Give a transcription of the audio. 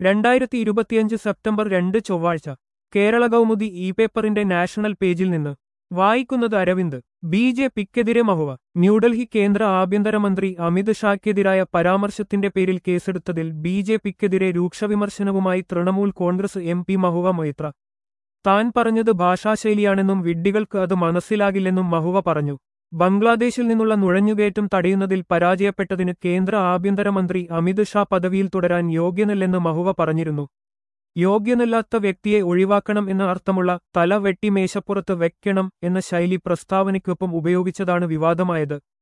രണ്ടായിരത്തി ഇരുപത്തിയഞ്ച് സെപ്റ്റംബർ രണ്ട് ചൊവ്വാഴ്ച കേരള കൗമുദി ഇ പേപ്പറിന്റെ നാഷണൽ പേജിൽ നിന്ന് വായിക്കുന്നത് അരവിന്ദ് ബി ജെ പിക്കെതിരെ മഹുവ ന്യൂഡൽഹി കേന്ദ്ര ആഭ്യന്തരമന്ത്രി അമിത് ഷായ്ക്കെതിരായ പരാമർശത്തിന്റെ പേരിൽ കേസെടുത്തതിൽ ബി ജെ പിക്കെതിരെ രൂക്ഷവിമർശനവുമായി തൃണമൂൽ കോൺഗ്രസ് എം പി മഹുവ മൊയ്ത്ര താൻ പറഞ്ഞത് ഭാഷാശൈലിയാണെന്നും വിഡ്ഢികൾക്ക് അത് മനസ്സിലാകില്ലെന്നും മഹുവ പറഞ്ഞു ബംഗ്ലാദേശിൽ നിന്നുള്ള നുഴഞ്ഞുകയറ്റം തടയുന്നതിൽ പരാജയപ്പെട്ടതിന് കേന്ദ്ര ആഭ്യന്തരമന്ത്രി അമിത് ഷാ പദവിയിൽ തുടരാൻ യോഗ്യനല്ലെന്ന് മഹുവ പറഞ്ഞിരുന്നു യോഗ്യനല്ലാത്ത വ്യക്തിയെ ഒഴിവാക്കണം എന്ന അർത്ഥമുള്ള തല വെട്ടി മേശപ്പുറത്ത് വെക്കണം എന്ന ശൈലി പ്രസ്താവനയ്ക്കൊപ്പം ഉപയോഗിച്ചതാണ് വിവാദമായത്